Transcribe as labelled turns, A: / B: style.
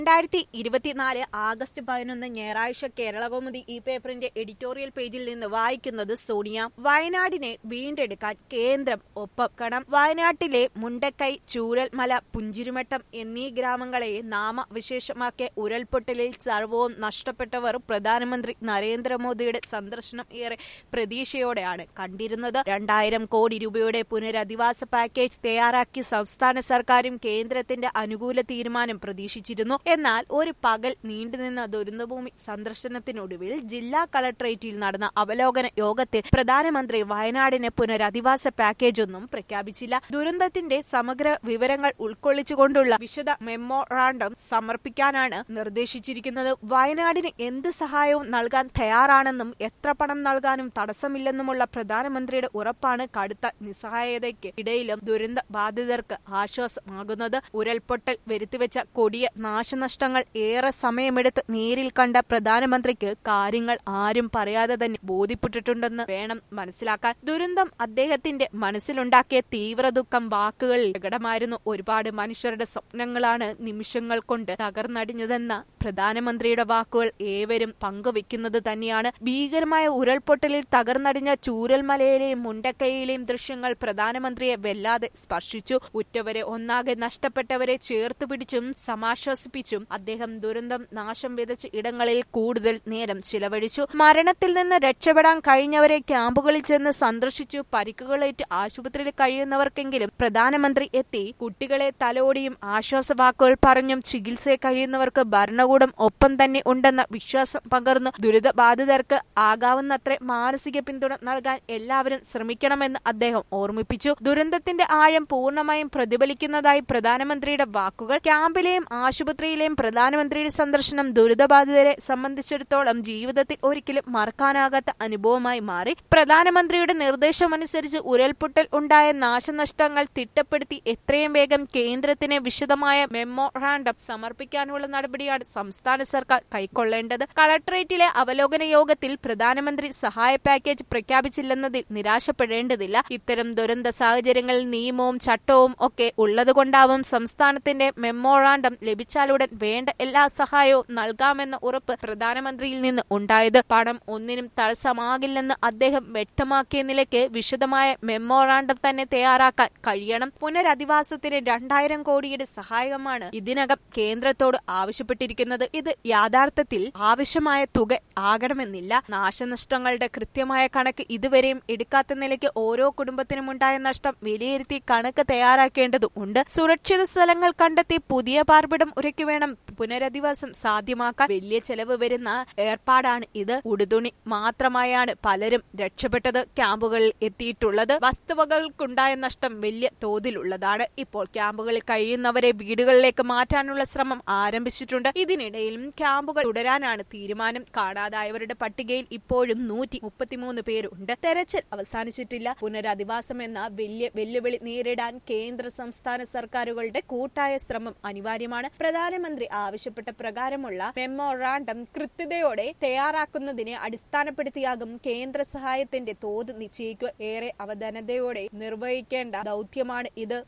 A: രണ്ടായിരത്തി ഇരുപത്തിനാല് ആഗസ്റ്റ് പതിനൊന്ന് ഞായറാഴ്ച കേരളകൗമുദി ഈ പേപ്പറിന്റെ എഡിറ്റോറിയൽ പേജിൽ നിന്ന് വായിക്കുന്നത് സോണിയ വയനാടിനെ വീണ്ടെടുക്കാൻ കേന്ദ്രം ഒപ്പം വയനാട്ടിലെ മുണ്ടക്കൈ ചൂരൽമല പുഞ്ചിരിമട്ടം എന്നീ ഗ്രാമങ്ങളെ നാമവിശേഷമാക്കിയ ഉരൽപൊട്ടലിൽ സർവവും നഷ്ടപ്പെട്ടവർ പ്രധാനമന്ത്രി നരേന്ദ്രമോദിയുടെ സന്ദർശനം ഏറെ പ്രതീക്ഷയോടെയാണ് കണ്ടിരുന്നത് രണ്ടായിരം കോടി രൂപയുടെ പുനരധിവാസ പാക്കേജ് തയ്യാറാക്കി സംസ്ഥാന സർക്കാരും കേന്ദ്രത്തിന്റെ അനുകൂല തീരുമാനം പ്രതീക്ഷിച്ചിരുന്നു എന്നാൽ ഒരു പകൽ നീണ്ടുനിന്ന ദുരന്തഭൂമി സന്ദർശനത്തിനൊടുവിൽ ജില്ലാ കളക്ടറേറ്റിൽ നടന്ന അവലോകന യോഗത്തിൽ പ്രധാനമന്ത്രി വയനാടിന് പുനരധിവാസ പാക്കേജ് ഒന്നും പ്രഖ്യാപിച്ചില്ല ദുരന്തത്തിന്റെ സമഗ്ര വിവരങ്ങൾ ഉൾക്കൊള്ളിച്ചുകൊണ്ടുള്ള വിശദ മെമ്മോറാണ്ടം സമർപ്പിക്കാനാണ് നിർദ്ദേശിച്ചിരിക്കുന്നത് വയനാടിന് എന്ത് സഹായവും നൽകാൻ തയ്യാറാണെന്നും എത്ര പണം നൽകാനും തടസ്സമില്ലെന്നുമുള്ള പ്രധാനമന്ത്രിയുടെ ഉറപ്പാണ് കടുത്ത നിസ്സഹായതയ്ക്ക് ഇടയിലും ദുരന്ത ബാധിതർക്ക് ആശ്വാസമാകുന്നത് ഉരൽപൊട്ടൽ വരുത്തിവെച്ച കൊടിയ നാശനഷ്ടങ്ങൾ ഏറെ സമയമെടുത്ത് നേരിൽ കണ്ട പ്രധാനമന്ത്രിക്ക് കാര്യങ്ങൾ ആരും പറയാതെ തന്നെ ബോധ്യപ്പെട്ടിട്ടുണ്ടെന്ന് വേണം മനസ്സിലാക്കാൻ ദുരന്തം അദ്ദേഹത്തിന്റെ മനസ്സിലുണ്ടാക്കിയ തീവ്ര ദുഃഖം വാക്കുകളിൽ പ്രകടമായിരുന്നു ഒരുപാട് മനുഷ്യരുടെ സ്വപ്നങ്ങളാണ് നിമിഷങ്ങൾ കൊണ്ട് തകർന്നടിഞ്ഞതെന്ന പ്രധാനമന്ത്രിയുടെ വാക്കുകൾ ഏവരും പങ്കുവെക്കുന്നത് തന്നെയാണ് ഭീകരമായ ഉരുൾപൊട്ടലിൽ തകർന്നടിഞ്ഞ ചൂരൽമലയിലെയും മുണ്ടക്കൈയിലെയും ദൃശ്യങ്ങൾ പ്രധാനമന്ത്രിയെ വല്ലാതെ സ്പർശിച്ചു ഉറ്റവരെ ഒന്നാകെ നഷ്ടപ്പെട്ടവരെ ചേർത്ത് പിടിച്ചും സമാശ്വസിപ്പിച്ചും അദ്ദേഹം ദുരന്തം നാശം വിതച്ച ഇടങ്ങളിൽ കൂടുതൽ നേരം ചിലവഴിച്ചു മരണത്തിൽ നിന്ന് രക്ഷപ്പെടാൻ കഴിഞ്ഞവരെ ക്യാമ്പുകളിൽ ചെന്ന് സന്ദർശിച്ചു പരിക്കുകളേറ്റ് ആശുപത്രിയിൽ കഴിയുന്നവർക്കെങ്കിലും പ്രധാനമന്ത്രി എത്തി കുട്ടികളെ തലോടിയും ആശ്വാസവാക്കുകൾ പറഞ്ഞും ചികിത്സയിൽ കഴിയുന്നവർക്ക് ഭരണകൂടം ഒപ്പം തന്നെ ഉണ്ടെന്ന വിശ്വാസം പകർന്നു ദുരിതബാധിതർക്ക് ആകാവുന്നത്ര മാനസിക പിന്തുണ നൽകാൻ എല്ലാവരും ശ്രമിക്കണമെന്ന് അദ്ദേഹം ഓർമ്മിപ്പിച്ചു ദുരന്തത്തിന്റെ ആഴം പൂർണ്ണമായും പ്രതിഫലിക്കുന്നതായി പ്രധാനമന്ത്രിയുടെ വാക്കുകൾ ക്യാമ്പിലെയും ആശുപത്രിയിലെയും പ്രധാനമന്ത്രിയുടെ സന്ദർശനം ദുരിതബാധിതരെ സംബന്ധിച്ചിടത്തോളം ജീവിതത്തിൽ ഒരിക്കലും മറക്കാനാകാത്ത അനുഭവമായി മാറി പ്രധാനമന്ത്രിയുടെ നിർദ്ദേശമനുസരിച്ച് ഉരൽപൊട്ടൽ ഉണ്ടായ നാശനഷ്ടങ്ങൾ തിട്ടപ്പെടുത്തി എത്രയും വേഗം കേന്ദ്രത്തിന് വിശദമായ മെമ്മോറാണ്ടം സമർപ്പിക്കാനുള്ള നടപടിയാണ് സംസ്ഥാന സർക്കാർ കൈക്കൊള്ളേണ്ടത് കളക്ടറേറ്റിലെ അവലോകന യോഗത്തിൽ പ്രധാനമന്ത്രി സഹായ പാക്കേജ് പ്രഖ്യാപിച്ചില്ലെന്നതിൽ നിരാശപ്പെടേണ്ടതില്ല ഇത്തരം ദുരന്ത സാഹചര്യങ്ങളിൽ നിയമവും ചട്ടവും ഒക്കെ ഉള്ളതുകൊണ്ടാവും സംസ്ഥാനത്തിന്റെ മെമ്മോറാണ്ടം ലഭിച്ചാലുടൻ വേണ്ട എല്ലാ സഹായവും നൽകാമെന്ന ഉറപ്പ് പ്രധാനമന്ത്രിയിൽ നിന്ന് ഉണ്ടായത് പണം ഒന്നിനും തടസ്സമാകില്ലെന്ന് അദ്ദേഹം വ്യക്തമാക്കിയ നിലയ്ക്ക് വിശദമായ മെമ്മോറാണ്ടം തന്നെ തയ്യാറാക്കാൻ കഴിയണം പുനരധിവാസത്തിന് രണ്ടായിരം കോടിയുടെ സഹായമാണ് ഇതിനകം കേന്ദ്രത്തോട് ആവശ്യപ്പെട്ടിരിക്കുന്നത് ഇത് യാഥാർത്ഥത്തിൽ ആവശ്യമായ തുക ആകണമെന്നില്ല നാശനഷ്ടങ്ങളുടെ കൃത്യമായ കണക്ക് ഇതുവരെയും എടുക്കാത്ത നിലയ്ക്ക് ഓരോ കുടുംബത്തിനും ഉണ്ടായ നഷ്ടം വിലയിരുത്തി കണക്ക് തയ്യാറാക്കേണ്ടതുണ്ട് സുരക്ഷിത സ്ഥലങ്ങൾ കണ്ടെത്തി പുതിയ പാർപ്പിടം ഒരുക്കി വേണം പുനരധിവാസം സാധ്യമാക്കാൻ വലിയ ചെലവ് വരുന്ന ഏർപ്പാടാണ് ഇത് ഉടുതുണി മാത്രമായാണ് പലരും രക്ഷപ്പെട്ടത് ക്യാമ്പുകളിൽ എത്തിയിട്ടുള്ളത് വസ്തുവകകൾക്കുണ്ടായ നഷ്ടം വലിയ തോതിലുള്ളതാണ് ഇപ്പോൾ ക്യാമ്പുകളിൽ കഴിയുന്നവരെ വീടുകളിലേക്ക് മാറ്റാനുള്ള ശ്രമം ആരംഭിച്ചിട്ടുണ്ട് ഇതിനിടയിലും ക്യാമ്പുകൾ തുടരാനാണ് തീരുമാനം കാണാതായവരുടെ പട്ടികയിൽ ഇപ്പോഴും നൂറ്റി മുപ്പത്തിമൂന്ന് പേരുണ്ട് തെരച്ചിൽ അവസാനിച്ചിട്ടില്ല പുനരധിവാസം എന്ന വലിയ വെല്ലുവിളി നേരിടാൻ കേന്ദ്ര സംസ്ഥാന സർക്കാരുകളുടെ കൂട്ടായ ശ്രമം അനിവാര്യമാണ് പ്രധാനമന്ത്രി ആവശ്യപ്പെട്ട പ്രകാരമുള്ള മെമ്മോറാണ്ടം കൃത്യതയോടെ തയ്യാറാക്കുന്നതിനെ അടിസ്ഥാനപ്പെടുത്തിയാകും കേന്ദ്ര സഹായത്തിന്റെ തോത് നിശ്ചയിക്കുക ഏറെ അവധാനതയോടെ നിർവഹിക്കേണ്ട ദൗത്യമാണ് ഇത്